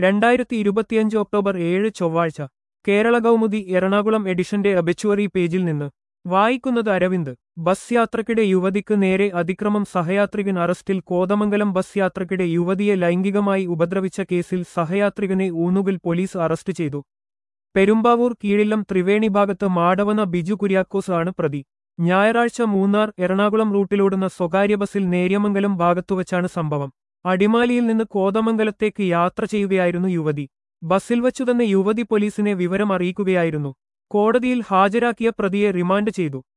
രണ്ടായിരത്തി ഇരുപത്തിയഞ്ച് ഒക്ടോബർ ഏഴ് ചൊവ്വാഴ്ച കേരള കൗമുദി എറണാകുളം എഡിഷന്റെ അബിച്ചുവറി പേജിൽ നിന്ന് വായിക്കുന്നത് അരവിന്ദ് ബസ് യാത്രക്കിടെ യുവതിക്ക് നേരെ അതിക്രമം സഹയാത്രികൻ അറസ്റ്റിൽ കോതമംഗലം ബസ് യാത്രക്കിടെ യുവതിയെ ലൈംഗികമായി ഉപദ്രവിച്ച കേസിൽ സഹയാത്രികനെ ഊന്നുകിൽ പോലീസ് അറസ്റ്റ് ചെയ്തു പെരുമ്പാവൂർ കീഴിലം ത്രിവേണി ഭാഗത്ത് മാടവന ബിജു കുര്യാക്കോസ് ആണ് പ്രതി ഞായറാഴ്ച മൂന്നാർ എറണാകുളം റൂട്ടിലോടുന്ന സ്വകാര്യ ബസിൽ നേര്യമംഗലം ഭാഗത്തുവച്ചാണ് സംഭവം അടിമാലിയിൽ നിന്ന് കോതമംഗലത്തേക്ക് യാത്ര ചെയ്യുകയായിരുന്നു യുവതി ബസ്സിൽ വച്ചു തന്നെ യുവതി പോലീസിനെ വിവരം അറിയിക്കുകയായിരുന്നു കോടതിയിൽ ഹാജരാക്കിയ പ്രതിയെ റിമാൻഡ് ചെയ്തു